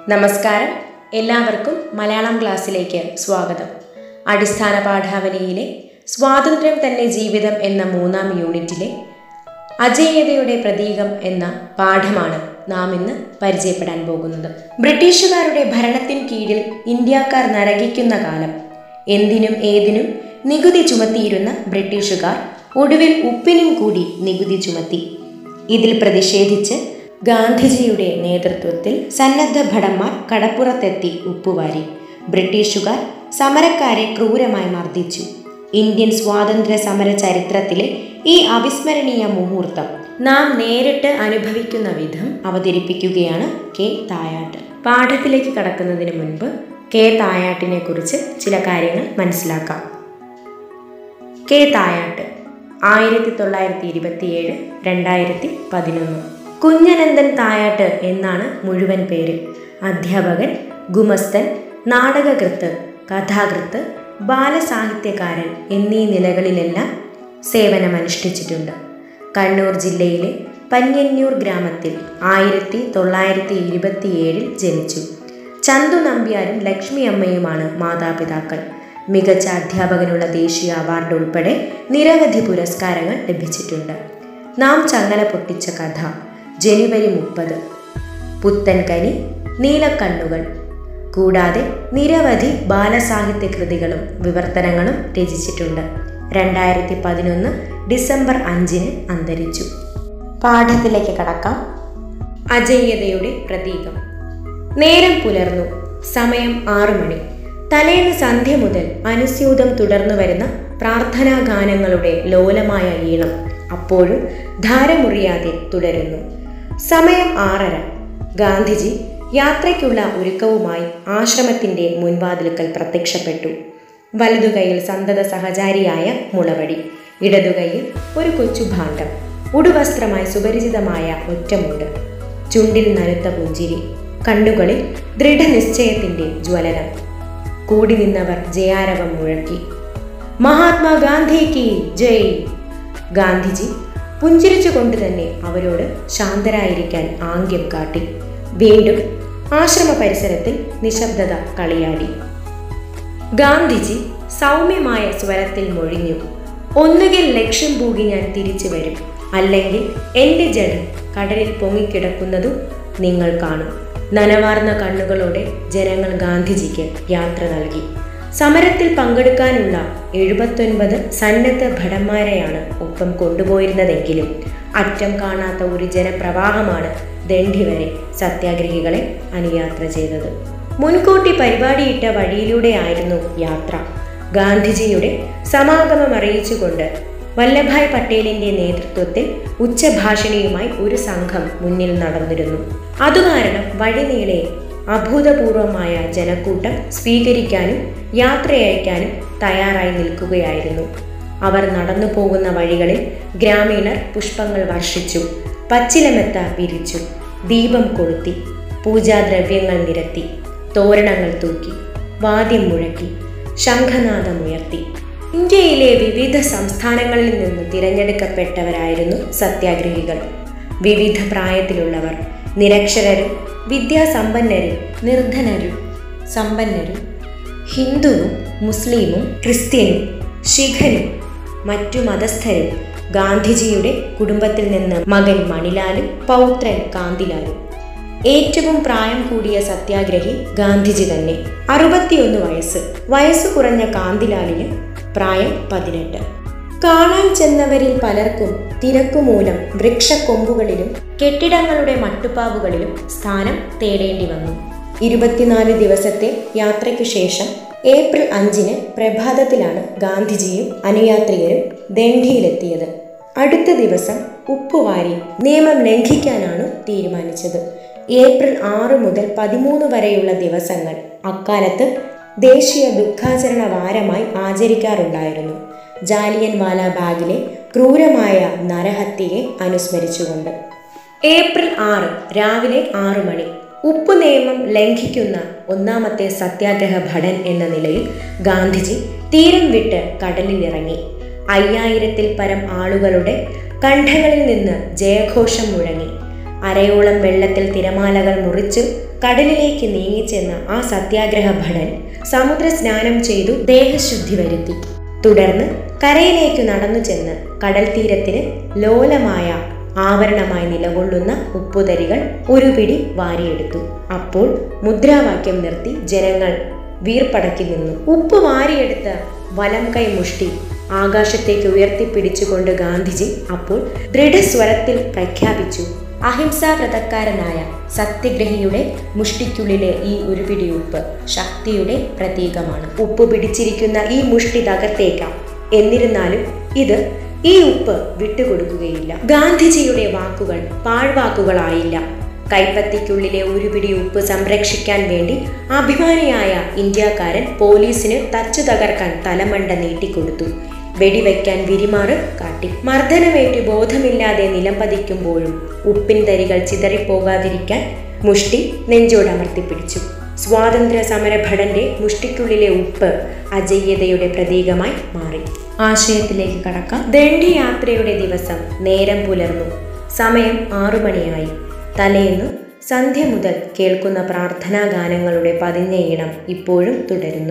നമസ്കാരം എല്ലാവർക്കും മലയാളം ക്ലാസ്സിലേക്ക് സ്വാഗതം അടിസ്ഥാന പാഠാവലിയിലെ സ്വാതന്ത്ര്യം തന്നെ ജീവിതം എന്ന മൂന്നാം യൂണിറ്റിലെ അജേയതയുടെ പ്രതീകം എന്ന പാഠമാണ് നാം ഇന്ന് പരിചയപ്പെടാൻ പോകുന്നത് ബ്രിട്ടീഷുകാരുടെ ഭരണത്തിൻ കീഴിൽ ഇന്ത്യക്കാർ നരകിക്കുന്ന കാലം എന്തിനും ഏതിനും നികുതി ചുമത്തിയിരുന്ന ബ്രിട്ടീഷുകാർ ഒടുവിൽ ഉപ്പിനും കൂടി നികുതി ചുമത്തി ഇതിൽ പ്രതിഷേധിച്ച് ഗാന്ധിജിയുടെ നേതൃത്വത്തിൽ സന്നദ്ധ ഭടന്മാർ കടപ്പുറത്തെത്തി ഉപ്പുവാരി ബ്രിട്ടീഷുകാർ സമരക്കാരെ ക്രൂരമായി മർദ്ദിച്ചു ഇന്ത്യൻ സ്വാതന്ത്ര്യ സമര ചരിത്രത്തിലെ ഈ അവിസ്മരണീയ മുഹൂർത്തം നാം നേരിട്ട് അനുഭവിക്കുന്ന വിധം അവതരിപ്പിക്കുകയാണ് കെ തായാട്ട് പാഠത്തിലേക്ക് കടക്കുന്നതിന് മുൻപ് കെ തായാട്ടിനെ കുറിച്ച് ചില കാര്യങ്ങൾ മനസ്സിലാക്കാം കെ തായാട്ട് ആയിരത്തി തൊള്ളായിരത്തി ഇരുപത്തിയേഴ് രണ്ടായിരത്തി പതിനൊന്ന് കുഞ്ഞനന്ദൻ തായാട്ട് എന്നാണ് മുഴുവൻ പേര് അധ്യാപകൻ ഗുമസ്തൻ നാടകകൃത്ത് കഥാകൃത്ത് ബാലസാഹിത്യകാരൻ എന്നീ നിലകളിലെല്ലാം സേവനമനുഷ്ഠിച്ചിട്ടുണ്ട് കണ്ണൂർ ജില്ലയിലെ പന്യന്നൂർ ഗ്രാമത്തിൽ ആയിരത്തി തൊള്ളായിരത്തി ഇരുപത്തിയേഴിൽ ജനിച്ചു ചന്തു നമ്പ്യാരും ലക്ഷ്മി അമ്മയുമാണ് മാതാപിതാക്കൾ മികച്ച അധ്യാപകനുള്ള ദേശീയ അവാർഡ് ഉൾപ്പെടെ നിരവധി പുരസ്കാരങ്ങൾ ലഭിച്ചിട്ടുണ്ട് നാം ചങ്ങല പൊട്ടിച്ച കഥ ജനുവരി മുപ്പത് പുത്തൻകനി നീലക്കണ്ണുകൾ കൂടാതെ നിരവധി ബാലസാഹിത്യ കൃതികളും വിവർത്തനങ്ങളും രചിച്ചിട്ടുണ്ട് രണ്ടായിരത്തി പതിനൊന്ന് ഡിസംബർ അഞ്ചിന് അന്തരിച്ചു പാഠത്തിലേക്ക് കടക്കാം അജയ്യതയുടെ പ്രതീകം നേരം പുലർന്നു സമയം ആറു മണി തലേന്ന് സന്ധ്യ മുതൽ അനുസ്യൂതം തുടർന്നു വരുന്ന പ്രാർത്ഥനാ ഗാനങ്ങളുടെ ലോലമായ ഈണം അപ്പോഴും ധാരമുറിയാതെ തുടരുന്നു സമയം ആറര ഗാന്ധിജി യാത്രയ്ക്കുള്ള ഒരുക്കവുമായി ആശ്രമത്തിന്റെ മുൻവാതിലുക്കൽ പ്രത്യക്ഷപ്പെട്ടു വലതുകൈയിൽ സന്തത സഹചാരിയായ മുളവടി ഇടതുകൈയിൽ ഒരു കൊച്ചു ഭാണ്ഡം ഉടുവസ്ത്രമായി സുപരിചിതമായ ഒറ്റമുണ്ട് ചുണ്ടിൽ നനുത്ത പുഞ്ചിരി കണ്ണുകളിൽ ദൃഢനിശ്ചയത്തിന്റെ ജ്വലനം കൂടി നിന്നവർ ജയാരവം മുഴക്കി മഹാത്മാഗാന്ധിക്ക് ജയ് ഗാന്ധിജി പുഞ്ചിരിച്ചുകൊണ്ട് തന്നെ അവരോട് ശാന്തരായിരിക്കാൻ ആംഗ്യം കാട്ടി വീണ്ടും ആശ്രമ പരിസരത്തിൽ നിശബ്ദത കളിയാടി ഗാന്ധിജി സൗമ്യമായ സ്വരത്തിൽ മൊഴിഞ്ഞു ഒന്നുകിൽ ലക്ഷ്യം പൂകി ഞാൻ തിരിച്ചു വരും അല്ലെങ്കിൽ എൻ്റെ ജഡം കടലിൽ പൊങ്ങിക്കിടക്കുന്നതും നിങ്ങൾ കാണും നനവാർന്ന കണ്ണുകളോടെ ജനങ്ങൾ ഗാന്ധിജിക്ക് യാത്ര നൽകി സമരത്തിൽ പങ്കെടുക്കാനുള്ള എഴുപത്തൊൻപത് സന്നദ്ധ ഭടന്മാരെയാണ് ഒപ്പം കൊണ്ടുപോയിരുന്നതെങ്കിലും അറ്റം കാണാത്ത ഒരു ജനപ്രവാഹമാണ് ദണ്ഡി വരെ സത്യാഗ്രഹികളെ അനുയാത്ര ചെയ്തത് മുൻകൂട്ടി പരിപാടിയിട്ട വഴിയിലൂടെയായിരുന്നു യാത്ര ഗാന്ധിജിയുടെ സമാഗമം അറിയിച്ചുകൊണ്ട് വല്ലഭായ് പട്ടേലിന്റെ നേതൃത്വത്തിൽ ഉച്ചഭാഷണിയുമായി ഒരു സംഘം മുന്നിൽ നടന്നിരുന്നു അതുകാരണം വഴിനീളെ അഭൂതപൂർവമായ ജനക്കൂട്ടം സ്വീകരിക്കാനും യാത്രയയക്കാനും തയ്യാറായി നിൽക്കുകയായിരുന്നു അവർ നടന്നു പോകുന്ന വഴികളിൽ ഗ്രാമീണർ പുഷ്പങ്ങൾ വർഷിച്ചു പച്ചിലമെത്ത വിരിച്ചു ദീപം കൊളുത്തി പൂജാദ്രവ്യങ്ങൾ നിരത്തി തോരണങ്ങൾ തൂക്കി വാദ്യം മുഴക്കി ശംഖനാദമുയർത്തി ഇന്ത്യയിലെ വിവിധ സംസ്ഥാനങ്ങളിൽ നിന്ന് തിരഞ്ഞെടുക്കപ്പെട്ടവരായിരുന്നു സത്യാഗ്രഹികൾ വിവിധ പ്രായത്തിലുള്ളവർ നിരക്ഷരരും വിദ്യാസമ്പന്നരും നിർധനരും സമ്പന്നരും ഹിന്ദുവും മുസ്ലിമും ക്രിസ്ത്യനും ശിഖനും മറ്റു മതസ്ഥരും ഗാന്ധിജിയുടെ കുടുംബത്തിൽ നിന്ന് മകൻ മണിലാലും പൗത്രൻ കാന്തിലാലും ഏറ്റവും പ്രായം കൂടിയ സത്യാഗ്രഹി ഗാന്ധിജി തന്നെ അറുപത്തിയൊന്ന് വയസ്സ് വയസ്സ് കുറഞ്ഞ കാന്തിലാലിന് പ്രായം പതിനെട്ട് കാണാൻ ചെന്നവരിൽ പലർക്കും തിരക്കുമൂലം വൃക്ഷക്കൊമ്പുകളിലും കെട്ടിടങ്ങളുടെ മട്ടുപ്പാവുകളിലും സ്ഥാനം തേടേണ്ടി വന്നു ഇരുപത്തിനാല് ദിവസത്തെ യാത്രയ്ക്കു ശേഷം ഏപ്രിൽ അഞ്ചിന് പ്രഭാതത്തിലാണ് ഗാന്ധിജിയും അനുയാത്രികരും ദണ്ഡിയിലെത്തിയത് അടുത്ത ദിവസം ഉപ്പുവാരി നിയമം ലംഘിക്കാനാണ് തീരുമാനിച്ചത് ഏപ്രിൽ ആറ് മുതൽ പതിമൂന്ന് വരെയുള്ള ദിവസങ്ങൾ അക്കാലത്ത് ദേശീയ ദുഃഖാചരണ വാരമായി ആചരിക്കാറുണ്ടായിരുന്നു ജാലിയൻ വാലാബാഗിലെ ക്രൂരമായ നരഹത്യയെ അനുസ്മരിച്ചുകൊണ്ട് ഏപ്രിൽ ആറ് രാവിലെ ആറു മണി ഉപ്പു നിയമം ലംഘിക്കുന്ന ഒന്നാമത്തെ സത്യാഗ്രഹ ഭടൻ എന്ന നിലയിൽ ഗാന്ധിജി തീരം വിട്ട് കടലിലിറങ്ങി അയ്യായിരത്തിൽ പരം ആളുകളുടെ കണ്ഠങ്ങളിൽ നിന്ന് ജയഘോഷം മുഴങ്ങി അരയോളം വെള്ളത്തിൽ തിരമാലകൾ മുറിച്ച് കടലിലേക്ക് നീങ്ങിച്ചെന്ന ആ സത്യാഗ്രഹ ഭടൻ സമുദ്ര സ്നാനം ചെയ്തു ദേഹശുദ്ധി വരുത്തി തുടർന്ന് കരയിലേക്ക് നടന്നു ചെന്ന് കടൽ തീരത്തിന് ലോലമായ ആവരണമായി നിലകൊള്ളുന്ന ഉപ്പുതരികൾ ഒരു പിടി വാരിയെടുത്തു അപ്പോൾ മുദ്രാവാക്യം നിർത്തി ജനങ്ങൾ വീർപ്പടക്കി നിന്നു ഉപ്പ് വാരിയെടുത്ത വലം കൈ മുഷ്ടി ആകാശത്തേക്ക് ഉയർത്തിപ്പിടിച്ചുകൊണ്ട് ഗാന്ധിജി അപ്പോൾ ദൃഢസ്വരത്തിൽ പ്രഖ്യാപിച്ചു അഹിംസാവ്രതക്കാരനായ സത്യഗ്രഹിയുടെ മുഷ്ടിക്കുള്ളിലെ ഈ ഒരു പിടി ഉപ്പ് ശക്തിയുടെ പ്രതീകമാണ് ഉപ്പ് പിടിച്ചിരിക്കുന്ന ഈ മുഷ്ടി തകർത്തേക്കാം എന്നിരുന്നാലും ഇത് ഈ ഉപ്പ് വിട്ടുകൊടുക്കുകയില്ല ഗാന്ധിജിയുടെ വാക്കുകൾ പാഴ്വാക്കുകളായില്ല കൈപ്പത്തിക്കുള്ളിലെ ഒരു പിടി ഉപ്പ് സംരക്ഷിക്കാൻ വേണ്ടി അഭിമാനിയായ ഇന്ത്യക്കാരൻ പോലീസിന് തച്ചു തകർക്കാൻ തലമണ്ട നീട്ടിക്കൊടുത്തു വെടിവെക്കാൻ വിരിമാറ് കാട്ടി മർദ്ദനമേറ്റ് ബോധമില്ലാതെ നിലംപതിക്കുമ്പോഴും ഉപ്പിൻ തരികൾ ചിതറിപ്പോകാതിരിക്കാൻ മുഷ്ടി നെഞ്ചോടമർത്തിപ്പിടിച്ചു സ്വാതന്ത്ര്യ സമരഭടന്റെ മുഷ്ടിക്കുള്ളിലെ ഉപ്പ് അജയ്യതയുടെ പ്രതീകമായി മാറി ആശയത്തിലേക്ക് കടക്കാം ദണ്ഡി യാത്രയുടെ ദിവസം നേരം പുലർന്നു സമയം ആറു മണിയായി തലേന്നു സന്ധ്യ മുതൽ കേൾക്കുന്ന പ്രാർത്ഥനാ ഗാനങ്ങളുടെ പതിഞ്ഞ ഈണം ഇപ്പോഴും തുടരുന്നു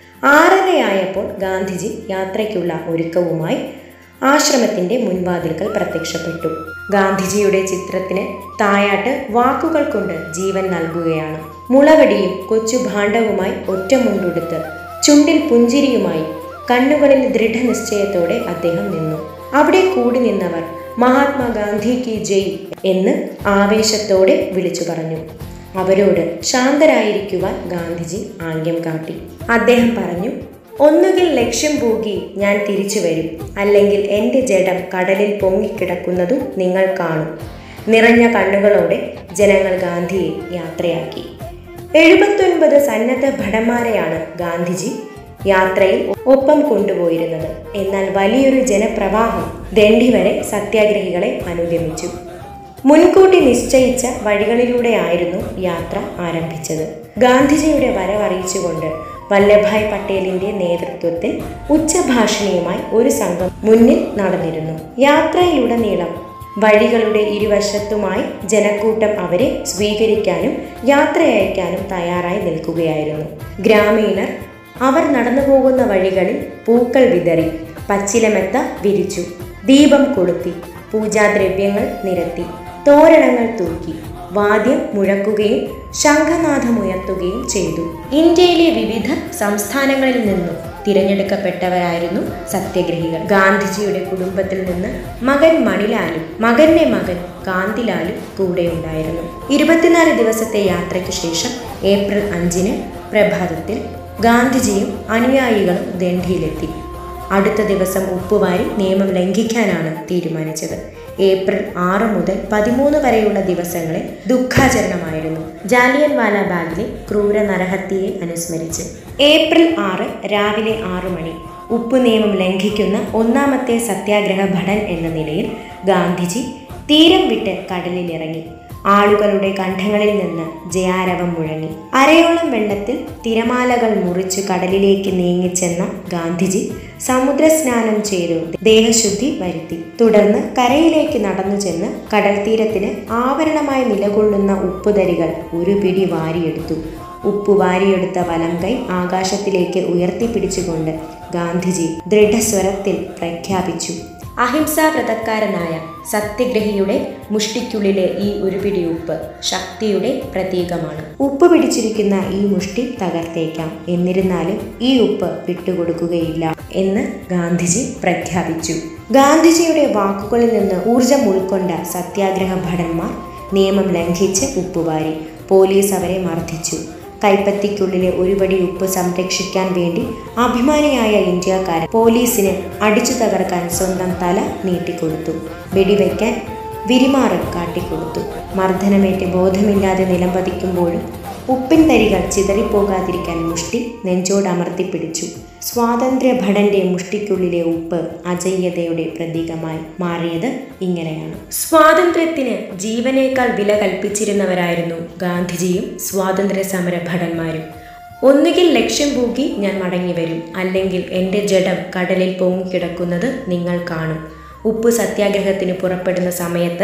ആറരയായപ്പോൾ ഗാന്ധിജി യാത്രയ്ക്കുള്ള ഒരുക്കവുമായി ആശ്രമത്തിന്റെ മുൻവാതിൽക്കൽ പ്രത്യക്ഷപ്പെട്ടു ഗാന്ധിജിയുടെ ചിത്രത്തിന് തായാട്ട് വാക്കുകൾ കൊണ്ട് ജീവൻ നൽകുകയാണ് മുളവടിയും കൊച്ചു ഭാണ്ഡവുമായി ഒറ്റമുണ്ടുടുത്ത് ചുണ്ടിൽ പുഞ്ചിരിയുമായി കണ്ണുകളിൽ ദൃഢനിശ്ചയത്തോടെ അദ്ദേഹം നിന്നു അവിടെ കൂടി നിന്നവർ മഹാത്മാഗാന്ധി കി ജയ് എന്ന് ആവേശത്തോടെ വിളിച്ചു പറഞ്ഞു അവരോട് ശാന്തരായിരിക്കുവാൻ ഗാന്ധിജി ആംഗ്യം കാട്ടി അദ്ദേഹം പറഞ്ഞു ഒന്നുകിൽ ലക്ഷ്യം പൂകി ഞാൻ തിരിച്ചു വരും അല്ലെങ്കിൽ എൻ്റെ ജഡം കടലിൽ പൊങ്ങിക്കിടക്കുന്നതും നിങ്ങൾ കാണും നിറഞ്ഞ കണ്ണുകളോടെ ജനങ്ങൾ ഗാന്ധിയെ യാത്രയാക്കി എഴുപത്തൊൻപത് സന്നദ്ധ ഭടന്മാരെയാണ് ഗാന്ധിജി യാത്രയിൽ ഒപ്പം കൊണ്ടുപോയിരുന്നത് എന്നാൽ വലിയൊരു ജനപ്രവാഹം ദണ്ഡി വരെ സത്യാഗ്രഹികളെ അനുഗമിച്ചു മുൻകൂട്ടി നിശ്ചയിച്ച വഴികളിലൂടെയായിരുന്നു യാത്ര ആരംഭിച്ചത് ഗാന്ധിജിയുടെ വരവറിയിച്ചുകൊണ്ട് വല്ലഭായ് പട്ടേലിന്റെ നേതൃത്വത്തിൽ ഉച്ചഭാഷിണിയുമായി ഒരു സംഘം മുന്നിൽ നടന്നിരുന്നു യാത്രയിലുടനീളം വഴികളുടെ ഇരുവശത്തുമായി ജനക്കൂട്ടം അവരെ സ്വീകരിക്കാനും യാത്രയയക്കാനും തയ്യാറായി നിൽക്കുകയായിരുന്നു ഗ്രാമീണർ അവർ നടന്നു പോകുന്ന വഴികളിൽ പൂക്കൾ വിതറി പച്ചിലമെത്ത വിരിച്ചു ദീപം കൊളുത്തി പൂജാദ്രവ്യങ്ങൾ നിരത്തി തോരണങ്ങൾ തൂക്കി വാദ്യം മുഴക്കുകയും ശംഖനാഥമുയർത്തുകയും ചെയ്തു ഇന്ത്യയിലെ വിവിധ സംസ്ഥാനങ്ങളിൽ നിന്നും തിരഞ്ഞെടുക്കപ്പെട്ടവരായിരുന്നു സത്യഗ്രഹികൾ ഗാന്ധിജിയുടെ കുടുംബത്തിൽ നിന്ന് മകൻ മണിലാലും മകന്റെ മകൻ കാന്തിലാലും കൂടെയുണ്ടായിരുന്നു ഇരുപത്തിനാല് ദിവസത്തെ യാത്രയ്ക്ക് ശേഷം ഏപ്രിൽ അഞ്ചിന് പ്രഭാതത്തിൽ ഗാന്ധിജിയും അനുയായികളും ദണ്ഡിയിലെത്തി അടുത്ത ദിവസം ഉപ്പുവാരി നിയമം ലംഘിക്കാനാണ് തീരുമാനിച്ചത് ഏപ്രിൽ ആറ് മുതൽ പതിമൂന്ന് വരെയുള്ള ദിവസങ്ങളിൽ ദുഃഖാചരണമായിരുന്നു ജാലിയൻ വാലാബാഗിലെ ക്രൂര നരഹത്യയെ അനുസ്മരിച്ച് ഏപ്രിൽ ആറ് രാവിലെ ആറു മണി ഉപ്പു നിയമം ലംഘിക്കുന്ന ഒന്നാമത്തെ സത്യാഗ്രഹ ഭടൻ എന്ന നിലയിൽ ഗാന്ധിജി തീരം വിട്ട് കടലിലിറങ്ങി ആളുകളുടെ കണ്ഠങ്ങളിൽ നിന്ന് ജയാരവം മുഴങ്ങി അരയോളം വെള്ളത്തിൽ തിരമാലകൾ മുറിച്ചു കടലിലേക്ക് നീങ്ങിച്ചെന്ന ഗാന്ധിജി സമുദ്രസ്നാനം ചെയ്തു ദേഹശുദ്ധി വരുത്തി തുടർന്ന് കരയിലേക്ക് നടന്നു ചെന്ന് കടൽ തീരത്തിന് ആവരണമായി നിലകൊള്ളുന്ന ഉപ്പുതരികൾ ഒരു പിടി വാരിയെടുത്തു ഉപ്പു വാരിയെടുത്ത വലം കൈ ആകാശത്തിലേക്ക് ഉയർത്തിപ്പിടിച്ചുകൊണ്ട് ഗാന്ധിജി ദൃഢസ്വരത്തിൽ പ്രഖ്യാപിച്ചു അഹിംസാവ്രതക്കാരനായ സത്യഗ്രഹിയുടെ മുഷ്ടിക്കുള്ളിലെ ഈ ഒരു പിടി ഉപ്പ് ശക്തിയുടെ പ്രതീകമാണ് ഉപ്പ് പിടിച്ചിരിക്കുന്ന ഈ മുഷ്ടി തകർത്തേക്കാം എന്നിരുന്നാലും ഈ ഉപ്പ് വിട്ടുകൊടുക്കുകയില്ല എന്ന് ഗാന്ധിജി പ്രഖ്യാപിച്ചു ഗാന്ധിജിയുടെ വാക്കുകളിൽ നിന്ന് ഊർജം ഉൾക്കൊണ്ട സത്യാഗ്രഹ ഭടന്മാർ നിയമം ലംഘിച്ച് ഉപ്പുവാരി പോലീസ് അവരെ മർദ്ദിച്ചു കൈപ്പത്തിക്കുള്ളിലെ ഒരു പടി ഉപ്പ് സംരക്ഷിക്കാൻ വേണ്ടി അഭിമാനിയായ ഇന്ത്യക്കാരൻ പോലീസിന് അടിച്ചു തകർക്കാൻ സ്വന്തം തല നീട്ടിക്കൊടുത്തു വെടിവെക്കാൻ വിരിമാറ് കാട്ടിക്കൊടുത്തു മർദ്ദനമേറ്റ് ബോധമില്ലാതെ നിലംപതിക്കുമ്പോഴും ഉപ്പിൻ തരികൾ ചിതറിപ്പോകാതിരിക്കാൻ മുഷ്ടി നെഞ്ചോട് അമർത്തിപ്പിടിച്ചു സ്വാതന്ത്ര്യ ഭടന്റെ മുഷ്ടിക്കുള്ളിലെ ഉപ്പ് അജയ്യതയുടെ പ്രതീകമായി മാറിയത് ഇങ്ങനെയാണ് സ്വാതന്ത്ര്യത്തിന് ജീവനേക്കാൾ വില കൽപ്പിച്ചിരുന്നവരായിരുന്നു ഗാന്ധിജിയും സ്വാതന്ത്ര്യ സമര ഭടന്മാരും ഒന്നുകിൽ ലക്ഷ്യം പൂക്കി ഞാൻ മടങ്ങി വരും അല്ലെങ്കിൽ എൻ്റെ ജഡം കടലിൽ പൊങ്ങിക്കിടക്കുന്നത് നിങ്ങൾ കാണും ഉപ്പ് സത്യാഗ്രഹത്തിന് പുറപ്പെടുന്ന സമയത്ത്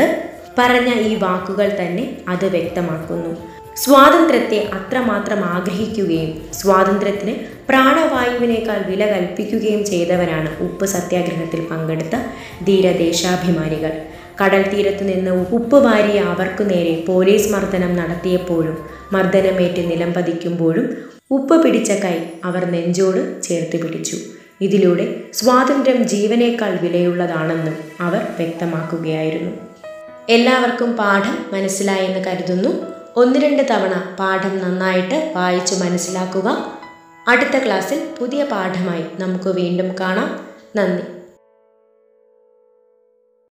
പറഞ്ഞ ഈ വാക്കുകൾ തന്നെ അത് വ്യക്തമാക്കുന്നു സ്വാതന്ത്ര്യത്തെ അത്രമാത്രം ആഗ്രഹിക്കുകയും സ്വാതന്ത്ര്യത്തിന് പ്രാണവായുവിനേക്കാൾ വില കൽപ്പിക്കുകയും ചെയ്തവരാണ് ഉപ്പ് സത്യാഗ്രഹത്തിൽ പങ്കെടുത്ത ധീരദേശാഭിമാനികൾ കടൽ തീരത്തു നിന്ന് ഉപ്പ് വാരിയ അവർക്കു നേരെ പോലീസ് മർദ്ദനം നടത്തിയപ്പോഴും മർദ്ദനമേറ്റ് നിലം പതിക്കുമ്പോഴും ഉപ്പ് പിടിച്ച കൈ അവർ നെഞ്ചോട് ചേർത്ത് പിടിച്ചു ഇതിലൂടെ സ്വാതന്ത്ര്യം ജീവനേക്കാൾ വിലയുള്ളതാണെന്നും അവർ വ്യക്തമാക്കുകയായിരുന്നു എല്ലാവർക്കും പാഠം മനസ്സിലായെന്ന് കരുതുന്നു ഒന്ന് രണ്ട് തവണ പാഠം നന്നായിട്ട് വായിച്ചു മനസ്സിലാക്കുക അടുത്ത ക്ലാസ്സിൽ പുതിയ പാഠമായി നമുക്ക് വീണ്ടും കാണാം നന്ദി